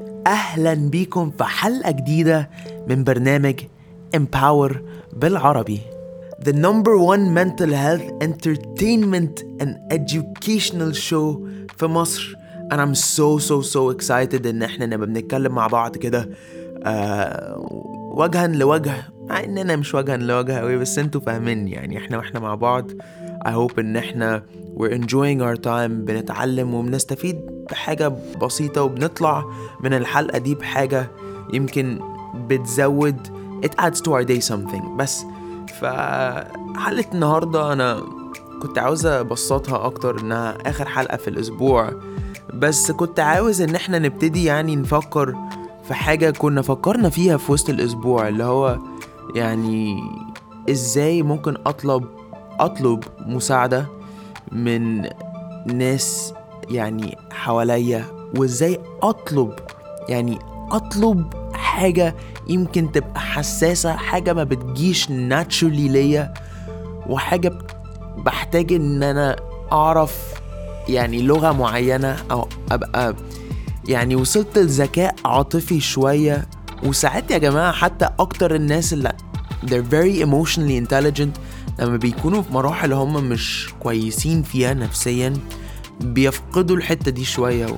أهلا بيكم في حلقة جديدة من برنامج Empower بالعربي The number one mental health entertainment and educational show في مصر and I'm so so so excited ان احنا نبقى بنتكلم مع بعض كده آه وجها لوجه مع اننا مش وجها لوجه قوي بس انتوا فاهمين يعني احنا واحنا مع بعض I hope ان احنا we're enjoying our time بنتعلم وبنستفيد بحاجة بسيطة وبنطلع من الحلقة دي بحاجة يمكن بتزود it adds to our day something بس فحلقة النهاردة أنا كنت عاوز أبسطها أكتر إنها آخر حلقة في الأسبوع بس كنت عاوز إن إحنا نبتدي يعني نفكر في حاجة كنا فكرنا فيها في وسط الأسبوع اللي هو يعني إزاي ممكن أطلب أطلب مساعدة من ناس يعني حواليا وإزاي أطلب يعني أطلب حاجة يمكن تبقى حساسة حاجة ما بتجيش ناتشورلي ليا وحاجة بحتاج ان انا اعرف يعني لغة معينة او ابقى يعني وصلت لذكاء عاطفي شوية وساعات يا جماعة حتى اكتر الناس اللي they're very emotionally intelligent لما بيكونوا في مراحل هم مش كويسين فيها نفسيا بيفقدوا الحتة دي شوية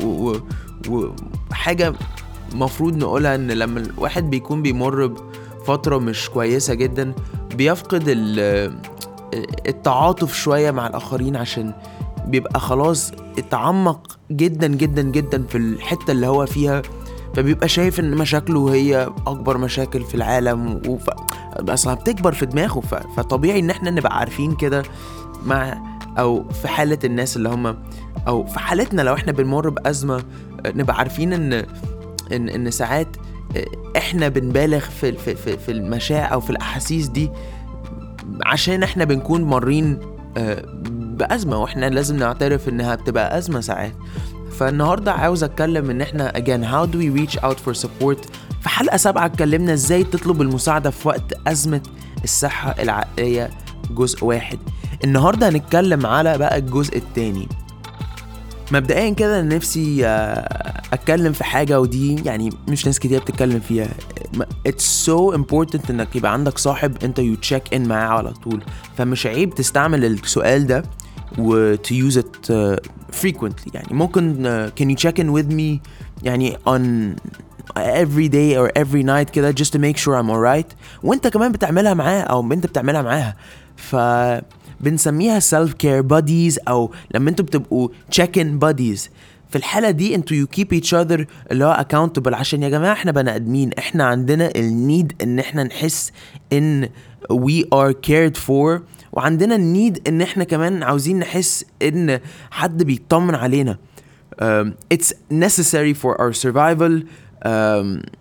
وحاجة مفروض نقولها ان لما الواحد بيكون بيمر بفترة مش كويسة جدا بيفقد التعاطف شوية مع الآخرين عشان بيبقى خلاص اتعمق جدا جدا جدا في الحتة اللي هو فيها فبيبقى شايف ان مشاكله هي اكبر مشاكل في العالم وف... اصلا بتكبر في دماغه ف... فطبيعي ان احنا نبقى عارفين كده مع او في حالة الناس اللي هم او في حالتنا لو احنا بنمر بأزمة نبقى عارفين ان ان ان ساعات احنا بنبالغ في في في, في المشاعر او في الاحاسيس دي عشان احنا بنكون مارين بأزمة واحنا لازم نعترف انها بتبقى أزمة ساعات فالنهاردة عاوز اتكلم ان احنا again how do we reach out for support في حلقة سبعة اتكلمنا ازاي تطلب المساعدة في وقت أزمة الصحة العقلية جزء واحد النهاردة هنتكلم على بقى الجزء التاني مبدئيا كده نفسي اتكلم في حاجه ودي يعني مش ناس كتير بتتكلم فيها it's so important انك يبقى عندك صاحب انت يو تشيك ان معاه على طول فمش عيب تستعمل السؤال ده و to use it frequently يعني ممكن can you check in with me يعني on every day or every night كده just to make sure I'm alright وانت كمان بتعملها معاه او انت بتعملها معاها ف بنسميها سيلف كير باديز او لما انتوا بتبقوا تشيك ان باديز في الحالة دي انتوا يو كيب ايتش اذر اللي هو اكاونتبل عشان يا جماعة احنا بني ادمين احنا عندنا النيد ان احنا نحس ان we are cared for وعندنا النيد ان احنا كمان عاوزين نحس ان حد بيطمن علينا um, it's necessary for our survival um,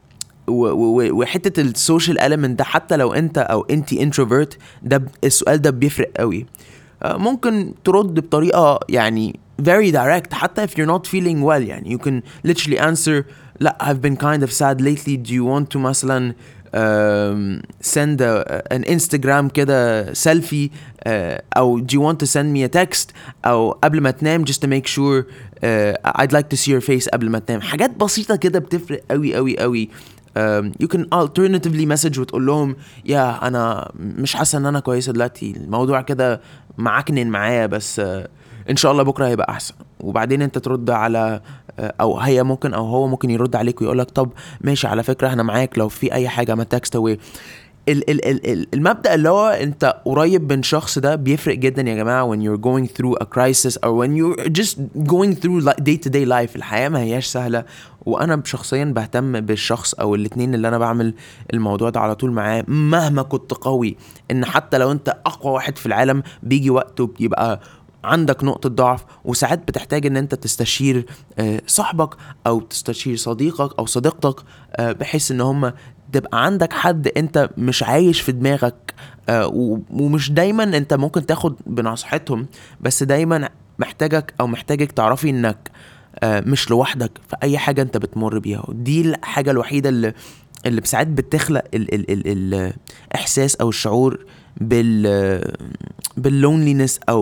وحته السوشيال element ده حتى لو انت او انت انتروفيرت ده السؤال ده بيفرق قوي ممكن ترد بطريقه يعني very direct حتى if you're not feeling well يعني you can literally answer لا I've been kind of sad lately do you want to مثلا um, send a, an Instagram كده سيلفي uh, او do you want to send me a text او قبل ما تنام just to make sure uh, I'd like to see your face قبل ما تنام حاجات بسيطة كده بتفرق قوي قوي قوي um, you can alternatively message وتقول لهم يا انا مش حاسه ان انا كويسه دلوقتي الموضوع كده معكنن معايا بس uh, ان شاء الله بكره هيبقى احسن وبعدين انت ترد على او هي ممكن او هو ممكن يرد عليك ويقول لك طب ماشي على فكره انا معاك لو في اي حاجه ما تكست اواي ال ال ال ال المبدا اللي هو انت قريب من شخص ده بيفرق جدا يا جماعه when you're going through a crisis or when you're just going through day to day life الحياه ما هياش سهله وانا شخصيا بهتم بالشخص او الاتنين اللي انا بعمل الموضوع ده على طول معاه مهما كنت قوي ان حتى لو انت اقوى واحد في العالم بيجي وقت وبيبقى عندك نقطة ضعف وساعات بتحتاج ان انت تستشير صاحبك او تستشير صديقك او صديقتك بحيث ان هم تبقى عندك حد انت مش عايش في دماغك ومش دايما انت ممكن تاخد بنصيحتهم بس دايما محتاجك او محتاجك تعرفي انك مش لوحدك في اي حاجة انت بتمر بيها دي الحاجة الوحيدة اللي اللي بساعات بتخلق ال ال ال الاحساس او الشعور بال باللونلينس او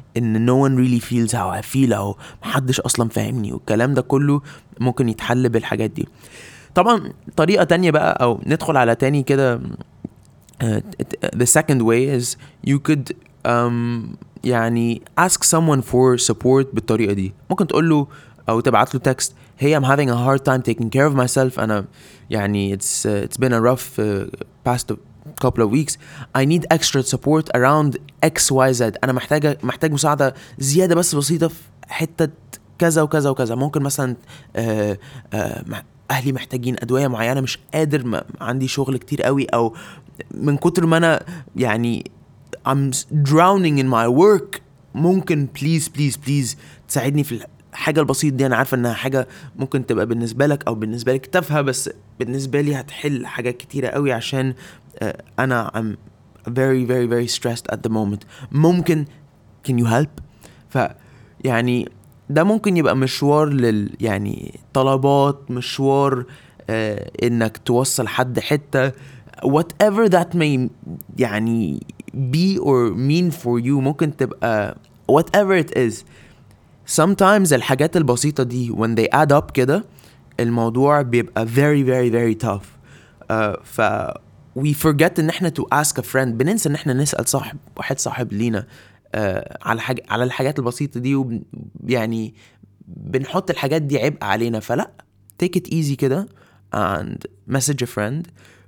ان no one really feels how I feel او محدش اصلا فاهمني والكلام ده كله ممكن يتحل بالحاجات دي طبعا طريقة تانية بقى او ندخل على تاني كده uh, the second way is you could um, يعني ask someone for support بالطريقة دي ممكن تقول له او تبعت له text hey I'm having a hard time taking care of myself انا يعني it's uh, it's been a rough uh, past couple of weeks I need extra support around X Y Z انا محتاجة محتاج مساعدة زيادة بس بسيطة في حتة كذا وكذا وكذا ممكن مثلا آه آه مع- اهلي محتاجين ادويه معينه مش قادر ما عندي شغل كتير قوي او من كتر ما انا يعني I'm drowning in my work ممكن بليز بليز بليز تساعدني في الحاجة البسيطة دي أنا عارفة إنها حاجة ممكن تبقى بالنسبة لك أو بالنسبة لك تافهة بس بالنسبة لي هتحل حاجات كتيرة قوي عشان آه، أنا I'm very very very stressed at the moment ممكن can you help ف يعني ده ممكن يبقى مشوار لل يعني طلبات مشوار آه انك توصل حد حته whatever that may يعني be or mean for you ممكن تبقى whatever it is sometimes الحاجات البسيطة دي when they add up كده الموضوع بيبقى very very very tough uh, ف we forget ان احنا to ask a friend بننسى ان احنا نسأل صاحب واحد صاحب لينا uh, على حاجة على الحاجات البسيطة دي وب- يعني بنحط الحاجات دي عبء علينا فلا take it easy كده and message a friend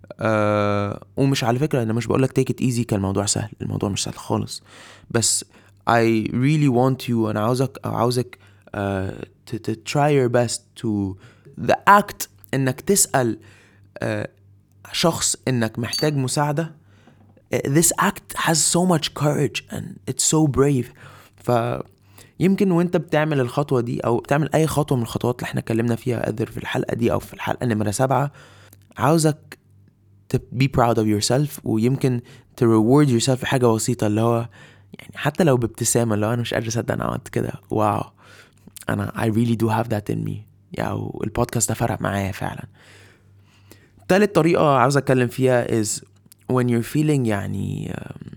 uh, ومش على فكرة انا مش بقولك take it easy كان الموضوع سهل الموضوع مش سهل خالص بس I really want you انا عاوزك أو عاوزك uh, to, to try your best to the act انك تسأل uh, شخص انك محتاج مساعدة uh, this act has so much courage and it's so brave ف يمكن وانت بتعمل الخطوة دي او بتعمل اي خطوة من الخطوات اللي احنا اتكلمنا فيها قدر في الحلقة دي او في الحلقة نمرة سبعة عاوزك to be proud of yourself ويمكن to reward yourself في حاجة بسيطة اللي هو يعني حتى لو بابتسامة اللي هو أنا مش قادر أصدق أنا عملت كده واو أنا I really do have that in me يعني البودكاست ده فرق معايا فعلا تالت طريقة عاوز أتكلم فيها is when you're feeling يعني um,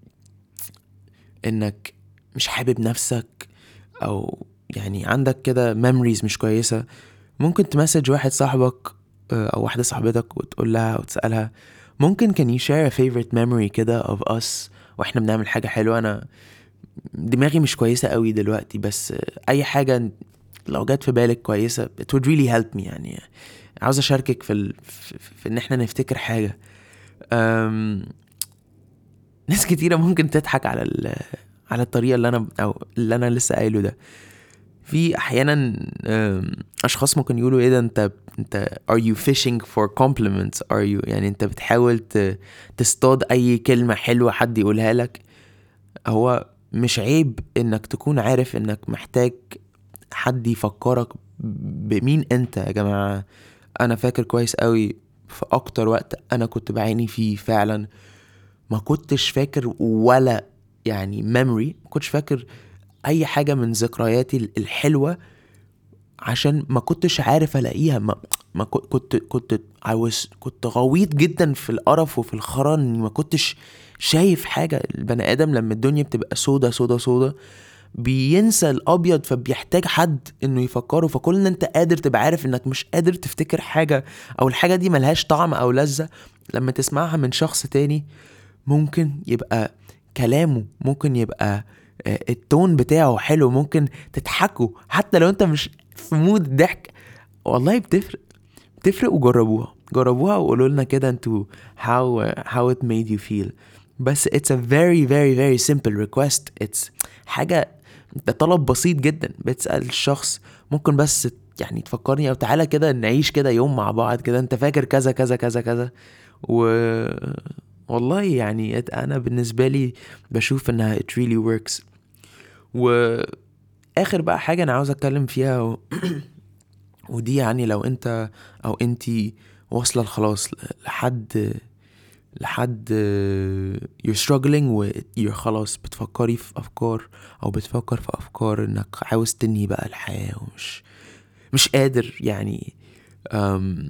إنك مش حابب نفسك أو يعني عندك كده memories مش كويسة ممكن تمسج واحد صاحبك آه، أو واحدة صاحبتك وتقول لها وتسألها ممكن can you share a favorite memory كده of us واحنا بنعمل حاجة حلوة أنا دماغي مش كويسة قوي دلوقتي بس آه، أي حاجة لو جت في بالك كويسة it would really help me يعني عاوز أشاركك في, ال... في, في, في إن احنا نفتكر حاجة أم... ناس كتيرة ممكن تضحك على ال... على الطريقة اللي أنا أو اللي أنا لسه قايله ده في احيانا أم، اشخاص ممكن يقولوا ايه ده انت انت are you fishing for compliments are you يعني انت بتحاول ت- تصطاد اي كلمة حلوة حد يقولها لك هو مش عيب انك تكون عارف انك محتاج حد يفكرك بمين انت يا جماعة انا فاكر كويس قوي في اكتر وقت انا كنت بعاني فيه فعلا ما كنتش فاكر ولا يعني memory ما كنتش فاكر اي حاجة من ذكرياتي الحلوة عشان ما كنتش عارف الاقيها ما, ما كنت كنت كنت I was كنت غويط جدا في القرف وفي الخرا اني ما كنتش شايف حاجة البني ادم لما الدنيا بتبقى سودا سودا سودا بينسى الابيض فبيحتاج حد انه يفكره فكل ان انت قادر تبقى عارف انك مش قادر تفتكر حاجة او الحاجة دي ملهاش طعم او لذة لما تسمعها من شخص تاني ممكن يبقى كلامه ممكن يبقى آه، التون بتاعه حلو ممكن تضحكوا حتى لو انت مش في مود ضحك والله بتفرق بتفرق وجربوها جربوها وقولوا لنا كده انتوا how how it made you feel بس it's a very very very simple request it's حاجة ده طلب بسيط جدا بتسأل الشخص ممكن بس يعني تفكرني او تعالى كده نعيش كده يوم مع بعض كده انت فاكر كذا كذا كذا كذا و والله يعني it- انا بالنسبة لي بشوف انها it really works واخر بقى حاجة انا عاوز اتكلم فيها و... ودي يعني لو انت او انتي واصلة خلاص لحد لحد you're struggling و you're خلاص بتفكري في افكار او بتفكر في افكار انك عاوز تنهي بقى الحياة ومش مش قادر يعني أم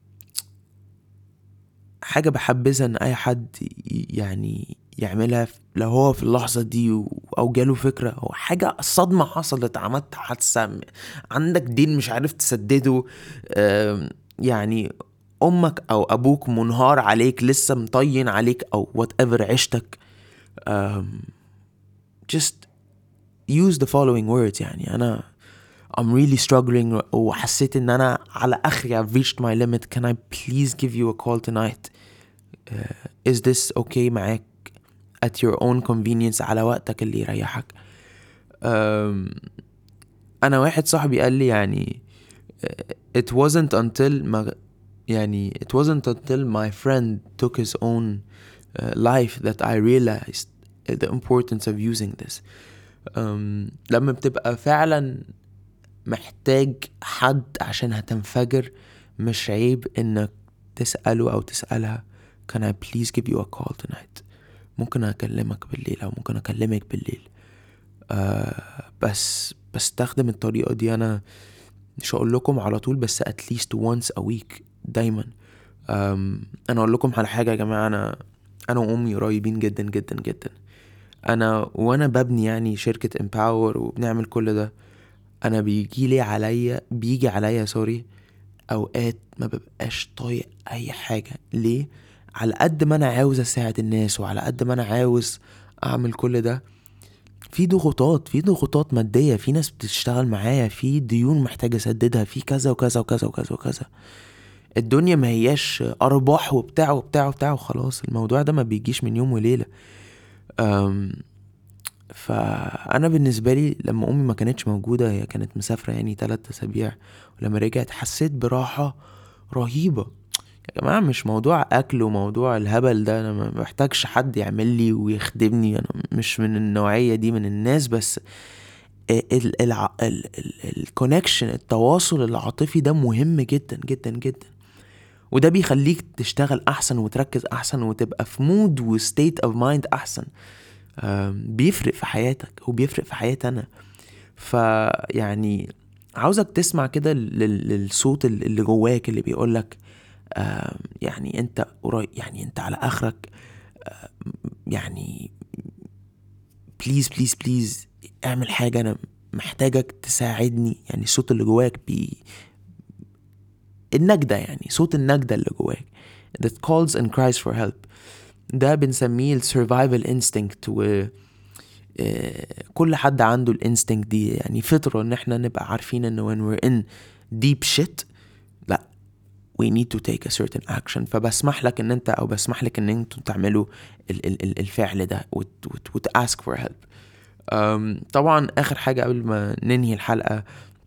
حاجة بحبذها ان اي حد ي- يعني يعملها لو هو في اللحظة دي و- أو جاله فكرة أو حاجة صدمة حصلت عملت حادثة م- عندك دين مش عارف تسدده آم، يعني أمك أو أبوك منهار عليك لسه مطين عليك أو وات ايفر عيشتك آم، just use the following words يعني أنا I'm really struggling وحسيت إن أنا على آخري I've reached my limit can I please give you a call tonight uh, is this okay معاك at your own convenience على وقتك اللي يريحك أم، انا واحد صاحبي قال لي يعني uh, it wasn't until ما يعني it wasn't until my friend took his own uh, life that I realized the importance of using this أم، لما بتبقى فعلا محتاج حد عشان هتنفجر مش عيب انك تسأله او تسألها can I please give you a call tonight ممكن اكلمك بالليل او ممكن اكلمك بالليل آه بس بستخدم الطريقة دي انا مش هقول لكم على طول بس at least once a week دايما أم انا اقول لكم على حاجة يا جماعة انا انا وامي قريبين جدا جدا جدا انا وانا ببني يعني شركة امباور وبنعمل كل ده انا بيجي لي عليا بيجي عليا سوري اوقات ما ببقاش طايق اي حاجة ليه على قد ما انا عاوز اساعد الناس وعلى قد ما انا عاوز اعمل كل ده في ضغوطات في ضغوطات مادية في ناس بتشتغل معايا في ديون محتاج اسددها في كذا وكذا وكذا وكذا وكذا الدنيا ما هياش ارباح وبتاع وبتاع وبتاع وخلاص الموضوع ده ما بيجيش من يوم وليلة أم فانا بالنسبه لي لما امي ما كانتش موجوده هي كانت مسافره يعني تلات اسابيع ولما رجعت حسيت براحه رهيبه يا جماعه مش موضوع اكل وموضوع الهبل ده انا ما محتاجش حد يعمل لي ويخدمني انا مش من النوعيه دي من الناس بس الكونكشن التواصل العاطفي ده مهم جدا جدا جدا وده بيخليك تشتغل احسن وتركز احسن وتبقى في مود وستيت اوف مايند احسن آم، بيفرق في حياتك وبيفرق في حياتي انا فيعني عاوزك تسمع كده لل- للصوت ال- اللي جواك اللي بيقولك آم، يعني انت قريب يعني انت على اخرك آم، يعني بليز بليز بليز اعمل حاجة انا محتاجك تساعدني يعني الصوت اللي جواك بي النجدة يعني صوت النجدة اللي جواك that calls and cries for help ده بنسميه ال survival instinct و آه، كل حد عنده الانستنكت دي يعني فطرة ان احنا نبقى عارفين ان when we're in deep shit لا we need to take a certain action فبسمح لك ان انت او بسمح لك ان انتوا تعملوا ال- ال- ال- الفعل ده وت, وت, وت ask for help أم، طبعا اخر حاجة قبل ما ننهي الحلقة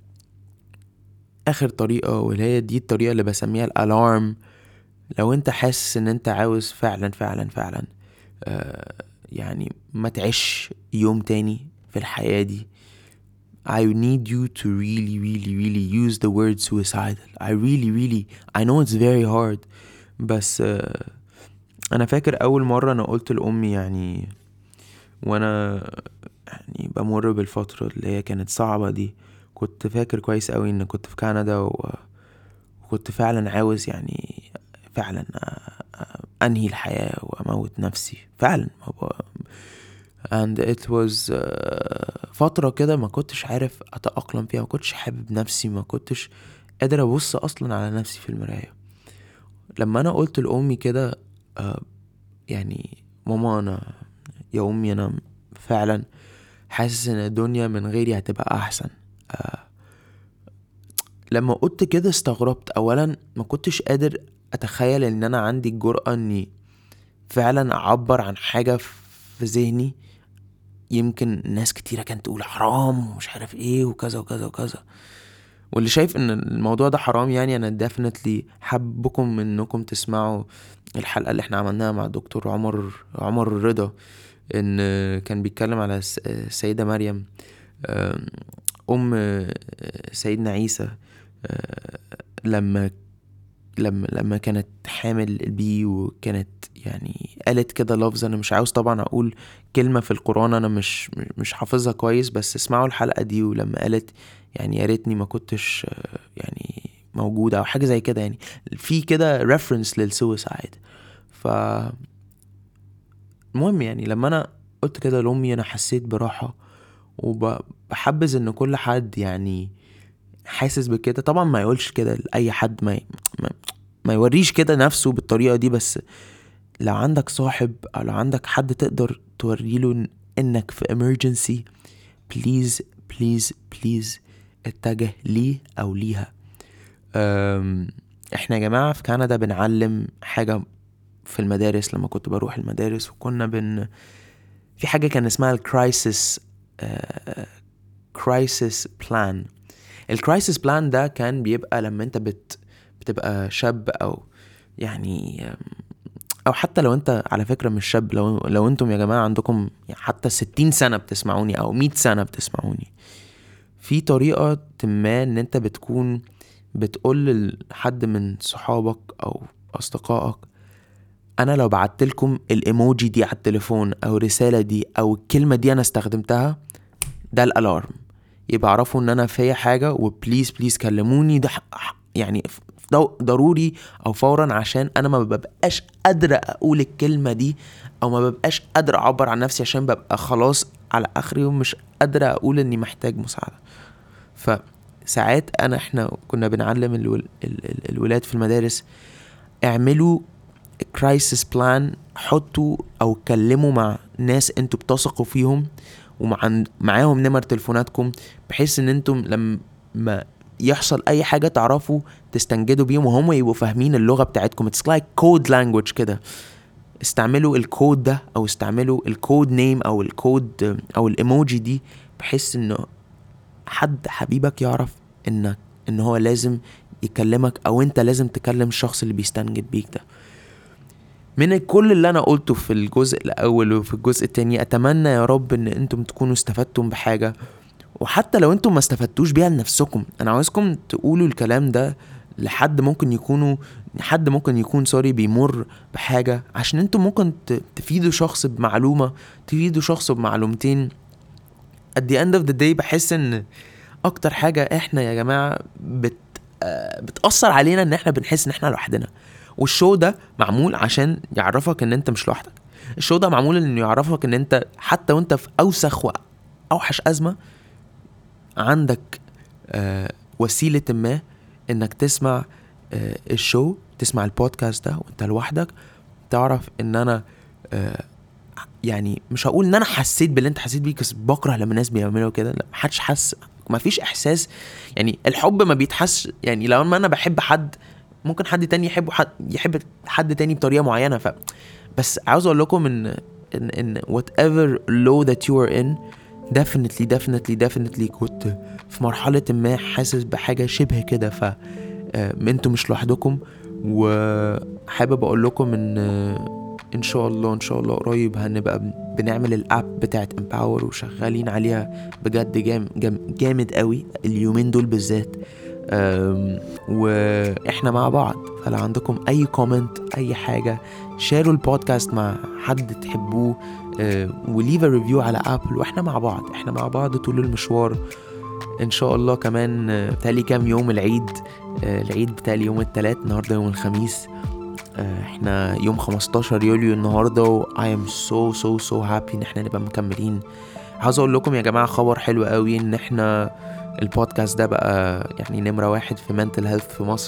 اخر طريقة واللي هي دي الطريقة اللي بسميها الالارم لو انت حاسس ان انت عاوز فعلا فعلا فعلا آه يعني ما تعيش يوم تاني في الحياة دي I need you to really really really use the word suicidal I really really I know it's very hard بس آه انا فاكر اول مرة انا قلت لامي يعني وانا يعني بمر بالفترة اللي هي كانت صعبة دي كنت فاكر كويس قوي ان كنت في كندا و... وكنت فعلا عاوز يعني فعلا أ- أ- انهي الحياة واموت نفسي فعلا هو and it was uh, فترة كده ما كنتش عارف اتأقلم فيها ما كنتش حابب نفسي ما كنتش قادر ابص اصلا على نفسي في المراية لما انا قلت لامي كده آه، يعني ماما انا يا امي انا فعلا حاسس ان الدنيا من غيري هتبقى احسن آه، لما قلت كده استغربت اولا ما كنتش قادر اتخيل ان انا عندي الجرأة اني فعلا اعبر عن حاجة في ذهني يمكن ناس كتيرة كانت تقول حرام ومش عارف ايه وكذا وكذا وكذا واللي شايف ان الموضوع ده حرام يعني انا ديفنتلي حابكم انكم تسمعوا الحلقة اللي احنا عملناها مع الدكتور عمر عمر رضا ان كان بيتكلم على الس- السيدة مريم آم، ام سيدنا عيسى آه، لما لما لما كانت حامل بيه وكانت يعني قالت كده لفظ انا مش عاوز طبعا اقول كلمة في القرآن انا مش مش حافظها كويس بس اسمعوا الحلقة دي ولما قالت يعني يا ريتني ما كنتش آه، يعني موجودة او حاجة زي كده يعني في كده ريفرنس للسويسايد ف المهم يعني لما انا قلت كده لأمي أنا حسيت براحة وبحبذ إن كل حد يعني حاسس بكده طبعا ما يقولش كده لأي حد ما, ما, ما يوريش كده نفسه بالطريقة دي بس لو عندك صاحب أو لو عندك حد تقدر توريله إنك في emergency بليز بليز بليز اتجه ليه أو ليها أم، احنا يا جماعة في كندا بنعلم حاجة في المدارس لما كنت بروح المدارس وكنا بن في حاجة كان اسمها الكرايسيس كرايسيس بلان الكرايسيس بلان ده كان بيبقى لما انت بت بتبقى شاب او يعني أم، او حتى لو انت على فكرة مش شاب لو لو انتم يا جماعة عندكم يعني حتى ستين سنة بتسمعوني او مئة سنة بتسمعوني في طريقة ما ان انت بتكون بتقول لحد من صحابك او اصدقائك انا لو بعت لكم الايموجي دي على التليفون او الرسالة دي او الكلمة دي انا استخدمتها ده الالارم يبقى اعرفوا ان انا فيا حاجة وبليز بليز كلموني ده ح- يعني ف- ضو- ضروري او فورا عشان انا ما ببقاش قادرة اقول الكلمة دي او ما ببقاش قادرة اعبر عن نفسي عشان ببقى خلاص على اخر يوم مش قادرة اقول اني محتاج مساعدة فساعات انا احنا كنا بنعلم الول... ال... ال... الولاد في المدارس اعملوا كرايسيس بلان حطوا او اتكلموا مع ناس انتوا بتثقوا فيهم ومع معاهم نمر تليفوناتكم بحيث ان انتم لما يحصل اي حاجه تعرفوا تستنجدوا بيهم وهم يبقوا فاهمين اللغه بتاعتكم اتس لايك كود لانجوج كده استعملوا الكود ده او استعملوا الكود نيم او الكود او الايموجي دي بحيث انه حد حبيبك يعرف انك ان هو لازم يكلمك او انت لازم تكلم الشخص اللي بيستنجد بيك ده من كل اللي انا قلته في الجزء الاول وفي الجزء التاني اتمنى يا رب ان انتم تكونوا استفدتم بحاجة وحتى لو انتم ما استفدتوش بيها لنفسكم انا عاوزكم تقولوا الكلام ده لحد ممكن يكونوا حد ممكن يكون سوري بيمر بحاجة عشان انتم ممكن ت- تفيدوا شخص بمعلومة تفيدوا شخص بمعلومتين at the end of the day بحس ان اكتر حاجة احنا يا جماعة بت آه، بتأثر علينا ان احنا بنحس ان احنا لوحدنا والشو ده معمول عشان يعرفك ان انت مش لوحدك الشو ده معمول انه يعرفك ان انت حتى وانت في اوسخ واوحش ازمة عندك آه وسيلة ما انك تسمع آه الشو تسمع البودكاست ده وانت لوحدك تعرف ان انا آه يعني مش هقول ان انا حسيت باللي انت حسيت بيه بس بكره لما الناس بيعملوا كده لا محدش حس ما فيش احساس يعني الحب ما بيتحس يعني لو ما انا بحب حد ممكن حد تاني يحبه حد يحب حد تاني بطريقه معينه ف بس عاوز اقول لكم ان ان ان whatever low that you are in definitely definitely definitely كنت في مرحله ما حاسس بحاجه شبه كده ف آه، انتوا مش لوحدكم وحابب اقول لكم ان آه، ان شاء الله ان شاء الله قريب هنبقى بن- بنعمل الاب بتاعت امباور وشغالين عليها بجد جام جام جامد قوي اليومين دول بالذات أم، واحنا مع بعض فلو عندكم اي كومنت اي حاجه شاروا البودكاست مع حد تحبوه وليف ريفيو على ابل واحنا مع بعض احنا مع بعض طول المشوار ان شاء الله كمان آه، بتالي كام يوم العيد آه، العيد بتالي يوم التلات النهارده يوم الخميس آه، احنا يوم 15 يوليو النهارده و I am so so so happy ان احنا نبقى مكملين عاوز اقول لكم يا جماعه خبر حلو قوي ان احنا البودكاست ده بقى يعني نمره واحد في منتل هيلث في مصر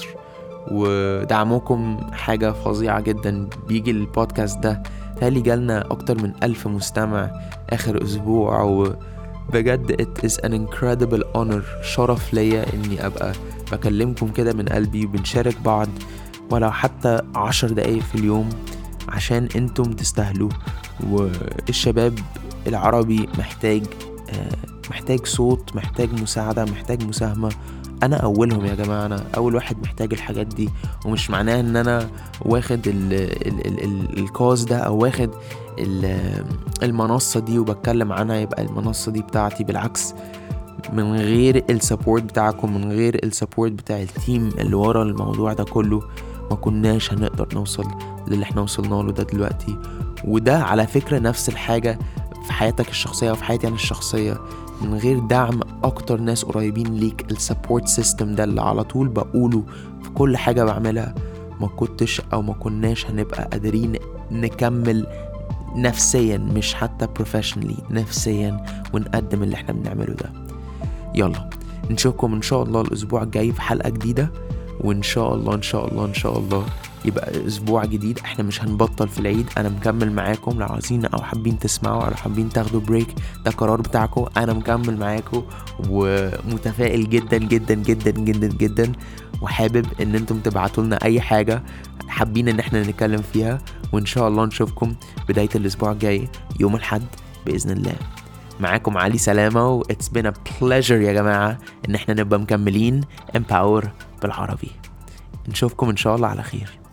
ودعمكم حاجة فظيعة جدا بيجي البودكاست ده تالي جالنا أكتر من ألف مستمع آخر أسبوع وبجد it is an incredible honor شرف ليا إني أبقى بكلمكم كده من قلبي وبنشارك بعض ولو حتى عشر دقايق في اليوم عشان انتم تستاهلوا والشباب العربي محتاج آه، محتاج صوت محتاج مساعدة محتاج مساهمة انا اولهم يا جماعة انا اول واحد محتاج الحاجات دي ومش معناه ان انا واخد ال ال ال ال الكاز ده او واخد ال- المنصة دي وبتكلم عنها يبقى المنصة دي بتاعتي بالعكس من غير السبورت بتاعكم من غير السبورت بتاع التيم اللي ورا الموضوع ده كله ما كناش هنقدر نوصل للي احنا وصلنا له ده دلوقتي وده على فكرة نفس الحاجة في حياتك الشخصية وفي حياتي أنا الشخصية من غير دعم أكتر ناس قريبين ليك السبورت سيستم ده اللي على طول بقوله في كل حاجة بعملها ما كنتش أو ما كناش هنبقى قادرين نكمل نفسيا مش حتى بروفيشنالي نفسيا ونقدم اللي احنا بنعمله ده يلا نشوفكم ان شاء الله الاسبوع الجاي في حلقة جديدة وان شاء الله ان شاء الله ان شاء الله يبقى اسبوع جديد احنا مش هنبطل في العيد انا مكمل معاكم لو عايزين او حابين تسمعوا او حابين تاخدوا بريك ده قرار بتاعكم انا مكمل معاكم ومتفائل جدا جدا جدا جدا جدا وحابب ان انتم تبعتوا لنا اي حاجه حابين ان احنا نتكلم فيها وان شاء الله نشوفكم بدايه الاسبوع الجاي يوم الاحد باذن الله معاكم علي سلامة و it's been a pleasure يا جماعة إن احنا نبقى مكملين empower بالعربي نشوفكم إن شاء الله على خير